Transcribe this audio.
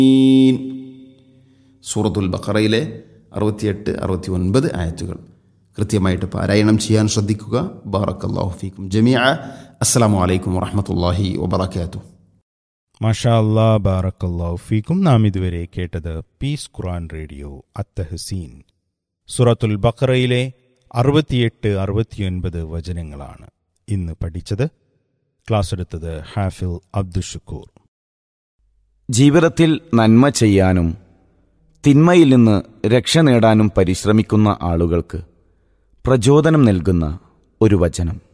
സൂറത്തുൽ ബഖറയിലെ അറുപത്തിയെട്ട് അറുപത്തി ഒൻപത് ആയത്തുകൾ കൃത്യമായിട്ട് പാരായണം ചെയ്യാൻ ശ്രദ്ധിക്കുക ബാറക്കല്ലാഹു ഫീക്കും ജമിയ അസ്സലാമു അലൈക്കും വറഹമത്തല്ലാഹി വബർക്കാത്തു മാഷാ അല്ലാ ബാറക്കല്ലാഹു ഫീക്കും നാം ഇതുവരെ കേട്ടത് പീസ് ഖുറാൻ റേഡിയോ അത്തഹസീൻ സുറത്തുൽ ബഖറയിലെ അറുപത്തിയെട്ട് അറുപത്തിയൊൻപത് വചനങ്ങളാണ് ഇന്ന് പഠിച്ചത് ക്ലാസ് എടുത്തത് ഹാഫിൽ അബ്ദുഷക്കൂർ ജീവിതത്തിൽ നന്മ ചെയ്യാനും തിന്മയിൽ നിന്ന് രക്ഷ നേടാനും പരിശ്രമിക്കുന്ന ആളുകൾക്ക് പ്രചോദനം നൽകുന്ന ഒരു വചനം